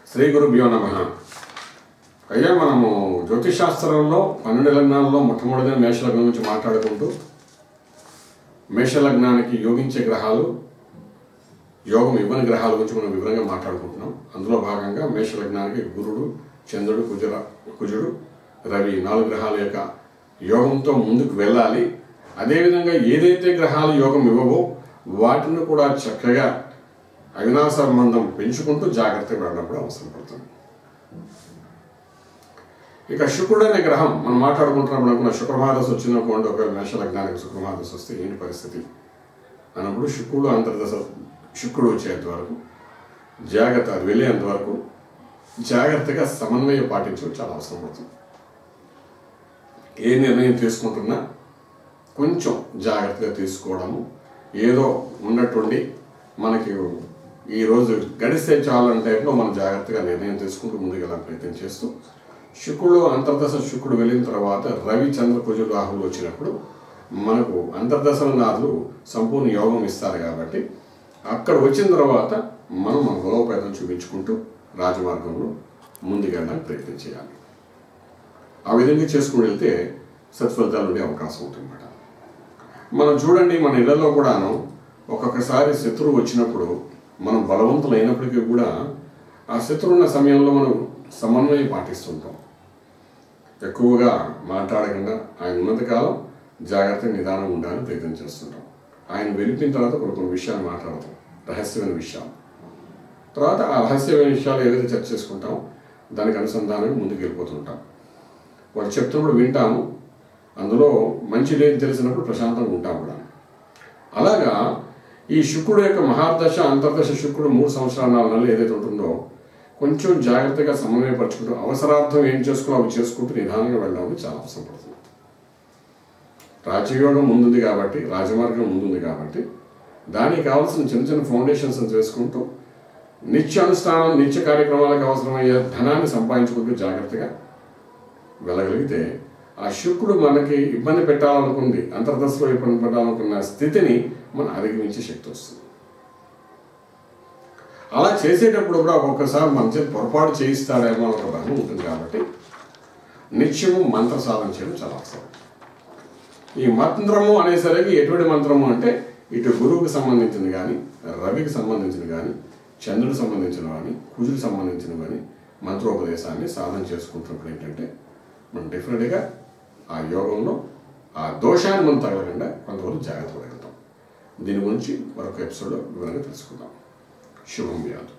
శ్రీ గురుభ్యో నమ అయ్యా మనము జ్యోతిష్ శాస్త్రంలో పన్నెండు లగ్నాల్లో మొట్టమొదటి మేషలగ్నం గురించి మాట్లాడుకుంటూ మేషలగ్నానికి యోగించే గ్రహాలు యోగం ఇవ్వని గ్రహాల గురించి మనం వివరంగా మాట్లాడుకుంటున్నాం అందులో భాగంగా మేషలగ్నానికి గురుడు చంద్రుడు కుజర కుజుడు రవి నాలుగు గ్రహాల యొక్క యోగంతో ముందుకు వెళ్ళాలి అదేవిధంగా ఏదైతే గ్రహాలు యోగం ఇవ్వవో వాటిని కూడా చక్కగా అవినాశ సంబంధం పెంచుకుంటూ జాగ్రత్తగా వెళ్ళడం కూడా అవసరం పడుతుంది ఇక శుక్రుడు అనే గ్రహం మనం మాట్లాడుకుంటున్నప్పుడు అనుకున్న శుక్రమాదశ వచ్చినప్పుడు ఒకవేళ మేష లగ్నానికి శుక్రమాదశ వస్తే ఏంటి పరిస్థితి అన్నప్పుడు శుక్రుడు అంతర్దశ శుక్రుడు వచ్చేంత వరకు జాగ్రత్త అది వెళ్ళేంత వరకు జాగ్రత్తగా సమన్వయం పాటించడం చాలా అవసరం పడుతుంది ఏ నిర్ణయం తీసుకుంటున్నా కొంచెం జాగ్రత్తగా తీసుకోవడము ఏదో ఉన్నట్టుండి మనకి ఈ రోజు గడిస్తే చాలని టైప్లో మనం జాగ్రత్తగా నిర్ణయం తీసుకుంటూ ముందుకెళ్ళాలని ప్రయత్నం చేస్తూ శుక్రుడు అంతర్దశ శుక్రుడు వెళ్ళిన తర్వాత రవి చంద్ర కుజుడు రాహులు వచ్చినప్పుడు మనకు అంతర్దశల నాథులు సంపూర్ణ యోగం ఇస్తారు కాబట్టి అక్కడ వచ్చిన తర్వాత మనం మన బలోపేతం చూపించుకుంటూ రాజమార్గంలో ముందుకెళ్ళడానికి ప్రయత్నం చేయాలి ఆ విధంగా చేసుకుని వెళ్తే సత్ఫలితాలు ఉండే అవకాశం ఉంటుందన్నమాట మనం చూడండి మన ఇళ్లలో కూడాను ఒక్కొక్కసారి శత్రువు వచ్చినప్పుడు మనం బలవంతులు అయినప్పటికీ కూడా ఆ శత్రువు ఉన్న సమయంలో మనం సమన్వయం పాటిస్తుంటాం ఎక్కువగా మాట్లాడకుండా ఆయన ఉన్నంతకాలం జాగ్రత్తగా నిదానం ఉండాలని ప్రయత్నం చేస్తుంటాం ఆయన వెళ్ళిపోయిన తర్వాత కొన్ని కొన్ని విషయాలు మాట్లాడతాం రహస్యమైన విషయాలు తర్వాత ఆ రహస్యమైన విషయాలు ఏదైతే చర్చ చేసుకుంటామో దానికి అనుసంధానం ముందుకు వెళ్ళిపోతుంటాం వాళ్ళు చెప్తున్నప్పుడు వింటాము అందులో మంచిదేం తెలిసినప్పుడు ప్రశాంతంగా ఉంటాం కూడా అలాగా ఈ శుక్రుడు యొక్క మహాదశ అంతర్దశ శుక్రుడు మూడు సంవత్సరాల నాలుగు నెలలు ఏదైతే ఉంటుందో కొంచెం జాగ్రత్తగా సమన్వయపరచుకుంటూ అవసరార్థం ఏం చేసుకోవాలో అవి చేసుకుంటూ నిదానంగా వెళ్ళడం చాలా అవసరం పడుతుంది రాజయోగం ముందుంది కాబట్టి రాజమార్గం ముందుంది కాబట్టి దానికి కావాల్సిన చిన్న చిన్న ఫౌండేషన్స్ చేసుకుంటూ నిత్య అనుష్ఠానం నిత్య కార్యక్రమాలకు అవసరమయ్యే ధనాన్ని సంపాదించుకుంటూ జాగ్రత్తగా వెళ్ళగలిగితే ఆ శుక్రుడు మనకి ఇబ్బంది పెట్టాలనుకుంది అంతర్దశలో ఇబ్బంది పెట్టాలనుకున్న స్థితిని మనం అధిగమించే శక్తి వస్తుంది అలా చేసేటప్పుడు కూడా ఒక్కొక్కసారి మన చేతి పొరపాటు చేయిస్తాడేమో అని ఒక భయం ఉంటుంది కాబట్టి నిత్యము మంత్ర సాధన చేయడం చాలా అవసరం ఈ మంత్రము అనేసరికి ఎటువంటి మంత్రము అంటే ఇటు గురువుకి సంబంధించింది కానీ రవికి సంబంధించింది కానీ చంద్రుడికి సంబంధించిన కానీ కుజుడికి సంబంధించిన కానీ మంత్రోపదేశాన్ని సాధన చేసుకుంటున్నప్పుడు ఏంటంటే మనం డెఫినెట్గా ఆ యోగంలో ఆ దోషాన్ని మనం తగలకుండా కొంతవరకు జాగ్రత్త పడగలుగుతాం దీని గురించి మరొక ఎపిసోడ్లో వివరంగా తెలుసుకుందాం శుభం వ్యాధు